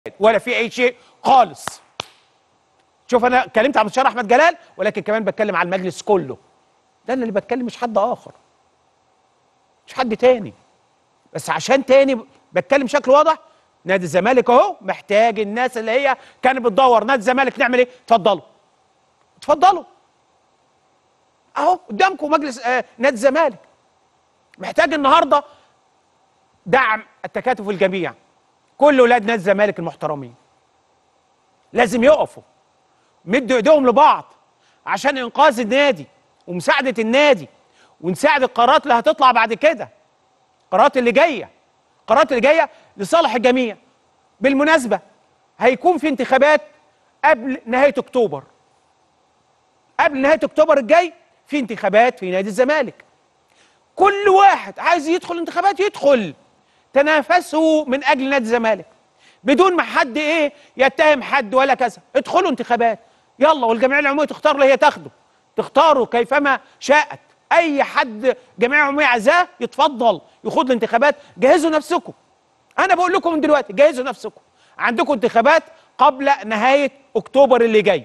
ولا في اي شيء خالص شوف انا اتكلمت عن مستشار احمد جلال ولكن كمان بتكلم على المجلس كله ده انا اللي بتكلم مش حد اخر مش حد تاني بس عشان تاني بتكلم بشكل واضح نادي الزمالك اهو محتاج الناس اللي هي كانت بتدور نادي الزمالك نعمل ايه اتفضلوا اتفضلوا اهو قدامكم مجلس آه نادي الزمالك محتاج النهارده دعم التكاتف الجميع كل اولاد نادي الزمالك المحترمين لازم يقفوا مدوا ايديهم لبعض عشان انقاذ النادي ومساعده النادي ونساعد القرارات اللي هتطلع بعد كده القرارات اللي جايه القرارات اللي جايه لصالح الجميع بالمناسبه هيكون في انتخابات قبل نهايه اكتوبر قبل نهايه اكتوبر الجاي في انتخابات في نادي الزمالك كل واحد عايز يدخل انتخابات يدخل تنافسوا من اجل نادي الزمالك بدون ما حد ايه يتهم حد ولا كذا ادخلوا انتخابات يلا والجمعيه العموميه تختار اللي هي تاخده تختاروا كيفما شاءت اي حد جمعيه عموميه عايزاه يتفضل يخوض الانتخابات جهزوا نفسكم انا بقول لكم من دلوقتي جهزوا نفسكم عندكم انتخابات قبل نهايه اكتوبر اللي جاي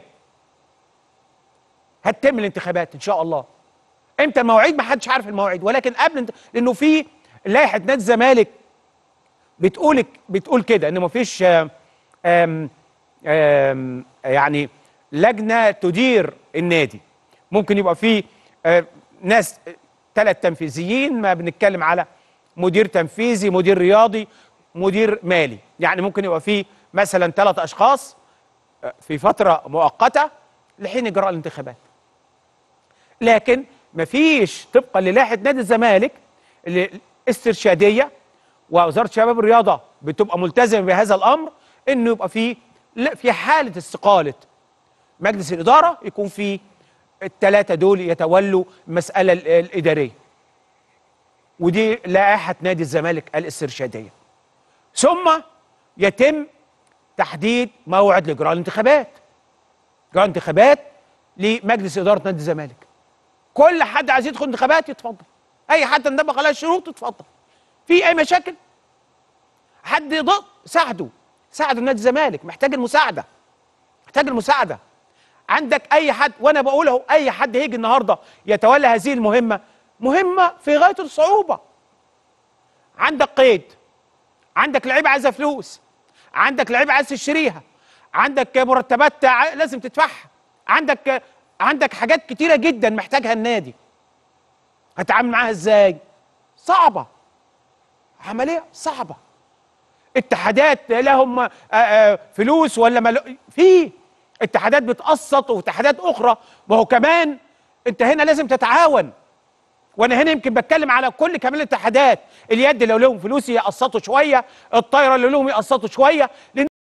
هتتم الانتخابات ان شاء الله امتى المواعيد ما حدش عارف المواعيد ولكن قبل انت... لانه في لائحه نادي الزمالك بتقول بتقول كده ان مفيش آم آم آم يعني لجنه تدير النادي ممكن يبقى في ناس ثلاث تنفيذيين ما بنتكلم على مدير تنفيذي مدير رياضي مدير مالي يعني ممكن يبقى في مثلا ثلاث اشخاص في فتره مؤقته لحين اجراء الانتخابات لكن مفيش طبقا للائحه نادي الزمالك الاسترشاديه ووزاره الشباب والرياضه بتبقى ملتزمه بهذا الامر انه يبقى في في حاله استقاله مجلس الاداره يكون في الثلاثه دول يتولوا المساله الاداريه ودي لائحه نادي الزمالك الاسترشاديه ثم يتم تحديد موعد لاجراء الانتخابات اجراء الانتخابات لمجلس اداره نادي الزمالك كل حد عايز يدخل انتخابات يتفضل اي حد انطبق عليه الشروط يتفضل في اي مشاكل حد ضد ساعده ساعدوا نادي الزمالك محتاج المساعده محتاج المساعده عندك اي حد وانا بقول اهو اي حد هيجي النهارده يتولى هذه المهمه مهمه في غايه الصعوبه عندك قيد عندك لعيبه عايزه فلوس عندك لعيبه عايز تشتريها عندك مرتبات لازم تدفعها عندك عندك حاجات كتيره جدا محتاجها النادي هتعامل معاها ازاي صعبه عمليه صعبه اتحادات لهم فلوس ولا مل... في اتحادات بتقسط واتحادات اخرى ما هو كمان انت هنا لازم تتعاون وانا هنا يمكن بتكلم على كل كمان الاتحادات اليد لو لهم فلوس يقسطوا شويه الطايره اللي لهم يقسطوا شويه لان